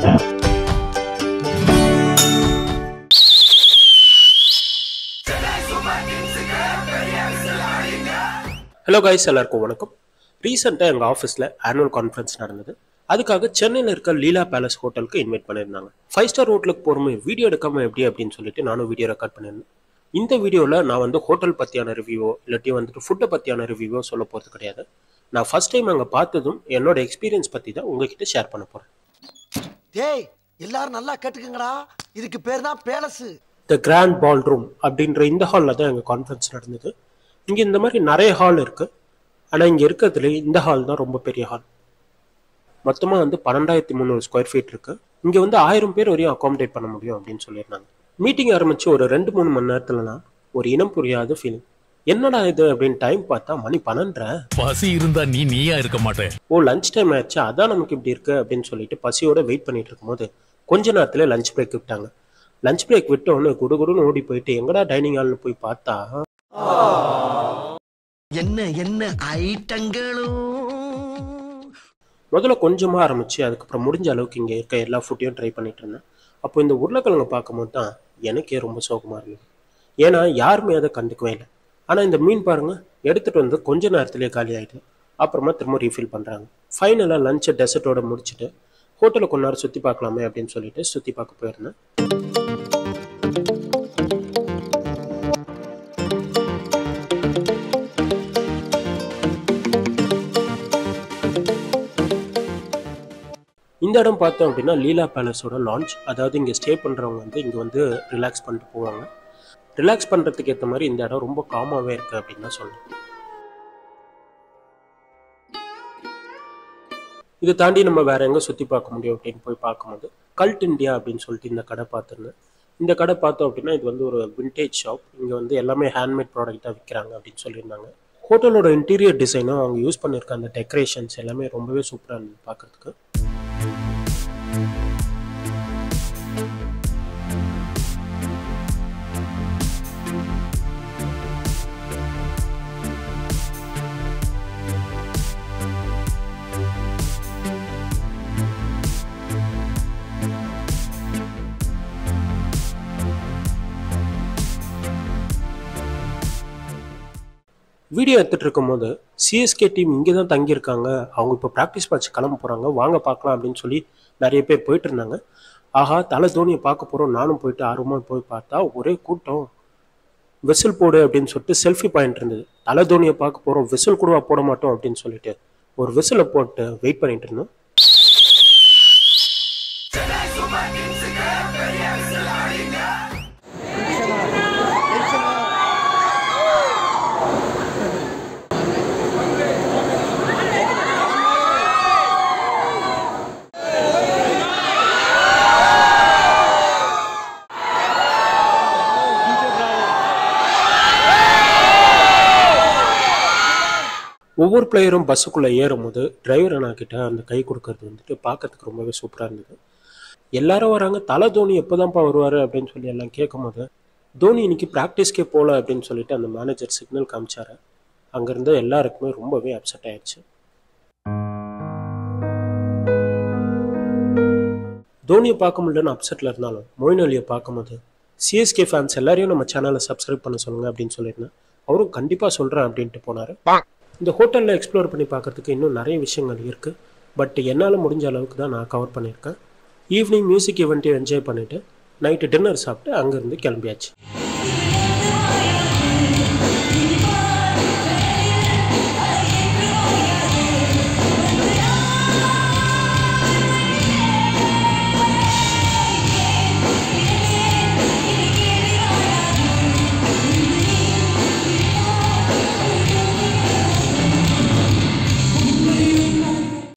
hello guys எல்லாருக்கும் வணக்கம் ரீசெண்டாக எங்கள் ஆஃபீஸில் ஆனுவல் கான்ஃபரன்ஸ் நடந்தது அதுக்காக சென்னையில் இருக்க லீலா பேலஸ் ஹோட்டலுக்கு இன்வைட் பண்ணியிருந்தாங்க ஃபைவ் ஸ்டார் ஹோட்டலுக்கு போகிறோமே வீடியோ எடுக்காம எப்படி அப்படின்னு சொல்லிட்டு நானும் வீடியோ ரெக்கார்ட் பண்ணியிருந்தேன் இந்த வீடியோவில் நான் வந்து ஹோட்டல் பற்றியான ரிவ்யூவோ இல்லாட்டி வந்துட்டு ஃபுட்டை பற்றியான ரிவ்யூவோ சொல்ல போகிறது கிடையாது நான் ஃபர்ஸ்ட் டைம் அங்கே பார்த்ததும் என்னோட எக்ஸ்பீரியன்ஸ் பற்றி தான் உங்ககிட்ட ஷேர் பண்ண போகிறேன் டேய் எல்லாரும் நல்லா கேட்டுக்கங்கடா இதுக்கு பேர் தான் palace the grand ball room அப்படின்ற இந்த ஹாலில் தான் எங்கள் கான்ஃபரன்ஸ் நடந்தது இங்கே இந்த மாதிரி நிறைய ஹால் இருக்குது ஆனால் இங்கே இருக்கிறதுல இந்த ஹால் தான் ரொம்ப பெரிய ஹால் மொத்தமாக வந்து பன்னெண்டாயிரத்தி முந்நூறு ஸ்கொயர் ஃபீட் இருக்குது இங்கே வந்து ஆயிரம் பேர் வரையும் அகாமடேட் பண்ண முடியும் அப்படின்னு சொல்லியிருந்தாங்க மீட்டிங் ஆரம்பித்து ஒரு ரெண்டு மூணு மணி நேரத்துலனா ஒரு இனம் புரியாத ஃபீலிங் என்னடா இது அப்படின்னு டைம் பார்த்தா மணி பன்னெண்டரை பசி இருந்தா நீ நீயா இருக்க மாட்டே ஓ லஞ்ச் டைம் ஆயிடுச்சு அதான் நமக்கு இப்படி இருக்கு அப்படின்னு சொல்லிட்டு பசியோட வெயிட் பண்ணிட்டு இருக்கும்போது கொஞ்ச நேரத்துல லஞ்ச் பிரேக் விட்டாங்க லஞ்ச் பிரேக் விட்ட உடனே குடுகுடுன்னு ஓடி போயிட்டு எங்கடா டைனிங் ஹால்னு போய் பார்த்தா என்ன என்ன ஐட்டங்களும் முதல்ல கொஞ்சமா ஆரம்பிச்சு அதுக்கப்புறம் முடிஞ்ச அளவுக்கு இங்க இருக்க எல்லா ஃபுட்டையும் ட்ரை பண்ணிட்டு இருந்தேன் அப்போ இந்த உருளைக்கிழங்கு பார்க்கும்போது தான் எனக்கே ரொம்ப சோகமா இருந்தது ஏன்னா யாருமே அதை கண்டுக்கவே இல்லை ஆனா இந்த மீன் பாருங்க எடுத்துட்டு வந்து கொஞ்ச நேரத்திலேயே காலி ஆயிடுது அப்புறமா திரும்ப ரீஃபில் பண்றாங்க ஃபைனலாக லஞ்சை டெசர்ட்டோட முடிச்சுட்டு ஹோட்டலை கொஞ்ச நேரம் சுற்றி பார்க்கலாமே அப்படின்னு சொல்லிட்டு சுற்றி பார்க்க போயிருந்தேன் இந்த இடம் பார்த்தோம் அப்படின்னா லீலா பேலஸோட லான்ச் அதாவது இங்கே ஸ்டே பண்ணுறவங்க வந்து இங்கே வந்து ரிலாக்ஸ் பண்ணிட்டு போவாங்க ரிலாக்ஸ் பண்ணுறதுக்கு ஏற்ற மாதிரி இந்த இடம் ரொம்ப காமாகவே இருக்குது அப்படின்னு தான் சொல்லணும் இதை தாண்டி நம்ம வேற எங்கே சுற்றி பார்க்க முடியும் அப்படின்னு போய் பார்க்கும்போது கல்ட் இந்தியா அப்படின்னு சொல்லிட்டு இந்த கடை பார்த்துருந்தேன் இந்த கடை பார்த்தோம் அப்படின்னா இது வந்து ஒரு விண்டேஜ் ஷாப் இங்கே வந்து எல்லாமே ஹேண்ட்மேட் ப்ராடக்டாக விற்கிறாங்க அப்படின்னு சொல்லியிருந்தாங்க ஹோட்டலோட இன்டீரியர் டிசைனும் அவங்க யூஸ் பண்ணியிருக்க அந்த டெக்கரேஷன்ஸ் எல்லாமே ரொம்பவே சூப்பராக இருந்தது பார்க்கறதுக்கு வீடியோ எடுத்துட்டு இருக்கும்போது சிஎஸ்கே டீம் இங்கே தான் தங்கியிருக்காங்க அவங்க இப்போ ப்ராக்டிஸ் மேட்ச் கிளம்ப போகிறாங்க வாங்க பார்க்கலாம் அப்படின்னு சொல்லி நிறைய பேர் போயிட்டு இருந்தாங்க ஆஹா தலை தோனியை பார்க்க போகிறோம் நானும் போயிட்டு ஆர்வமாக போய் பார்த்தா ஒரே கூட்டம் விசில் போடு அப்படின்னு சொல்லிட்டு செல்ஃபி பாயிண்ட் இருந்தது தலை தோனியை பார்க்க போகிறோம் விசில் கூடவா போட மாட்டோம் அப்படின்னு சொல்லிட்டு ஒரு விசிலை போட்டு வெயிட் பண்ணிட்டு இருந்தோம் ஒவ்வொரு பிளேயரும் பஸ்ஸுக்குள்ளே ஏறும்போது டிரைவர் அண்ணா கிட்ட அந்த கை கொடுக்கறது வந்துட்டு பார்க்கறதுக்கு ரொம்பவே சூப்பராக இருந்தது எல்லாரும் வராங்க தலை தோனி எப்போதான்ப்பா வருவார் அப்படின்னு சொல்லி எல்லாம் கேட்கும்போது தோனி இன்னைக்கு ப்ராக்டிஸ்க்கே போகல அப்படின்னு சொல்லிட்டு அந்த மேனேஜர் சிக்னல் காமிச்சாரு அங்கேருந்து எல்லாருக்குமே ரொம்பவே அப்செட் ஆயிடுச்சு தோனியை பார்க்க முடியலன்னு அப்செட்டில் இருந்தாலும் மொயின் அலியை பார்க்கும்போது சிஎஸ்கே ஃபேன்ஸ் எல்லாரையும் நம்ம சேனலை சப்ஸ்கிரைப் பண்ண சொல்லுங்க அப்படின்னு சொல்லியிருந்தேன் அவரும் கண்டிப்பாக சொல்கிறேன் அப்படின்ட்டு போனார் இந்த ஹோட்டலில் எக்ஸ்ப்ளோர் பண்ணி பார்க்கறதுக்கு இன்னும் நிறைய விஷயங்கள் இருக்குது பட் என்னால் முடிஞ்ச அளவுக்கு தான் நான் கவர் பண்ணியிருக்கேன் ஈவினிங் மியூசிக் ஈவெண்ட்டையும் என்ஜாய் பண்ணிவிட்டு நைட்டு டின்னர் சாப்பிட்டு அங்கேருந்து கிளம்பியாச்சு